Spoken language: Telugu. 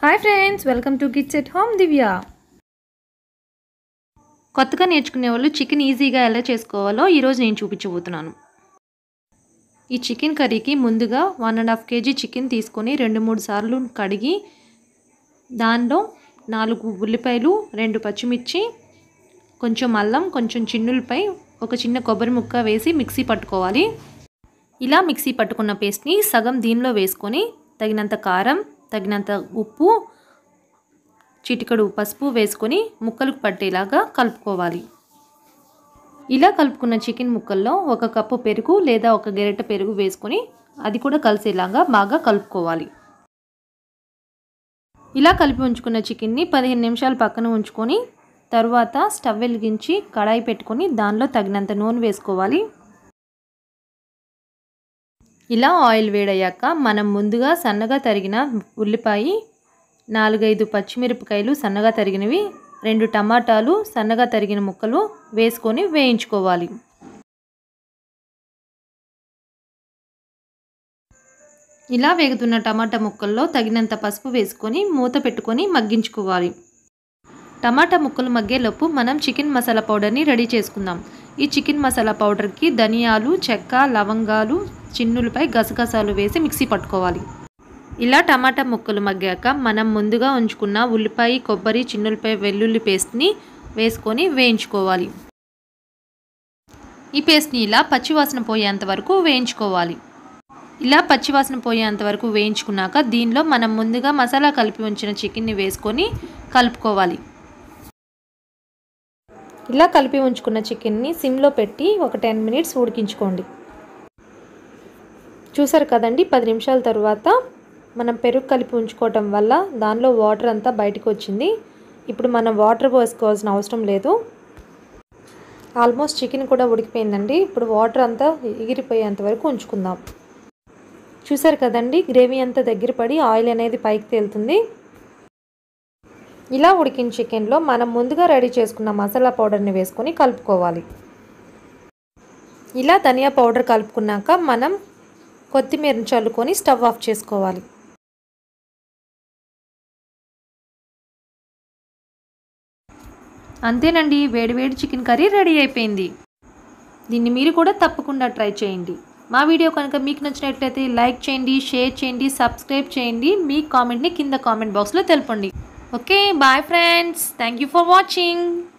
hi friends welcome to kids at home Divya కొత్తగా నేర్చుకునే వాళ్ళు చికెన్ ఈజీగా ఎలా చేసుకోవాలో ఈరోజు నేను చూపించబోతున్నాను ఈ చికెన్ కర్రీకి ముందుగా one and half KG chicken తీసుకొని రెండు మూడు సార్లు కడిగి దానిలో నాలుగు ఉల్లిపాయలు రెండు పచ్చిమిర్చి కొంచెం అల్లం కొంచెం చిన్నులపై ఒక చిన్న కొబ్బరి ముక్క వేసి మిక్సీ పట్టుకోవాలి ఇలా మిక్సీ పట్టుకున్న పేస్ట్ని సగం దీనిలో వేసుకొని తగినంత కారం తగినంత ఉప్పు చిటికడు పసుపు వేసుకొని ముక్కలకు పట్టేలాగా కలుపుకోవాలి ఇలా కలుపుకున్న చికెన్ ముక్కల్లో ఒక కప్పు పెరుగు లేదా ఒక గెరెట పెరుగు వేసుకొని అది కూడా కలిసేలాగా బాగా కలుపుకోవాలి ఇలా కలిపి ఉంచుకున్న చికెన్ని పదిహేను నిమిషాలు పక్కన ఉంచుకొని తర్వాత స్టవ్ వెలిగించి కడాయి పెట్టుకొని దానిలో తగినంత నూనె వేసుకోవాలి ఇలా ఆయిల్ వేడయ్యాక మనం ముందుగా సన్నగా తరిగిన ఉల్లిపాయ నాలుగైదు పచ్చిమిరపకాయలు సన్నగా తరిగినవి రెండు టమాటాలు సన్నగా తరిగిన ముక్కలు వేసుకొని వేయించుకోవాలి ఇలా వేగుతున్న టమాటా ముక్కల్లో తగినంత పసుపు వేసుకొని మూత పెట్టుకొని మగ్గించుకోవాలి టమాటా ముక్కలు మగ్గేలోపు మనం చికెన్ మసాలా పౌడర్ని రెడీ చేసుకుందాం ఈ చికెన్ మసాలా పౌడర్కి ధనియాలు చెక్క లవంగాలు చిన్నులపై గసగసాలు వేసి మిక్సీ పట్టుకోవాలి ఇలా టమాటా ముక్కలు మగ్గాక మనం ముందుగా ఉంచుకున్న ఉల్లిపాయ కొబ్బరి చిన్నులపై వెల్లుల్లి పేస్ట్ని వేసుకొని వేయించుకోవాలి ఈ పేస్ట్ని ఇలా పచ్చివాసన పోయేంత వరకు వేయించుకోవాలి ఇలా పచ్చివాసన పోయేంత వరకు వేయించుకున్నాక దీనిలో మనం ముందుగా మసాలా కలిపి ఉంచిన చికెన్ని వేసుకొని కలుపుకోవాలి ఇలా కలిపి ఉంచుకున్న చికెన్ని సిమ్లో పెట్టి ఒక టెన్ మినిట్స్ ఉడికించుకోండి చూసారు కదండి పది నిమిషాల తర్వాత మనం పెరుగు కలిపి ఉంచుకోవటం వల్ల దానిలో వాటర్ అంతా బయటకు వచ్చింది ఇప్పుడు మనం వాటర్ పోసుకోవాల్సిన అవసరం లేదు ఆల్మోస్ట్ చికెన్ కూడా ఉడికిపోయిందండి ఇప్పుడు వాటర్ అంతా ఎగిరిపోయేంత వరకు ఉంచుకుందాం చూసారు కదండి గ్రేవీ అంతా దగ్గర పడి ఆయిల్ అనేది పైకి తేలుతుంది ఇలా ఉడికిన చికెన్లో మనం ముందుగా రెడీ చేసుకున్న మసాలా పౌడర్ని వేసుకొని కలుపుకోవాలి ఇలా ధనియా పౌడర్ కలుపుకున్నాక మనం కొత్తిమీరని చల్లుకొని స్టవ్ ఆఫ్ చేసుకోవాలి అంతేనండి వేడివేడి చికెన్ కర్రీ రెడీ అయిపోయింది దీన్ని మీరు కూడా తప్పకుండా ట్రై చేయండి మా వీడియో కనుక మీకు నచ్చినట్లయితే లైక్ చేయండి షేర్ చేయండి సబ్స్క్రైబ్ చేయండి మీ కామెంట్ని కింద కామెంట్ బాక్స్లో తెలపండి okay bye friends thank you for watching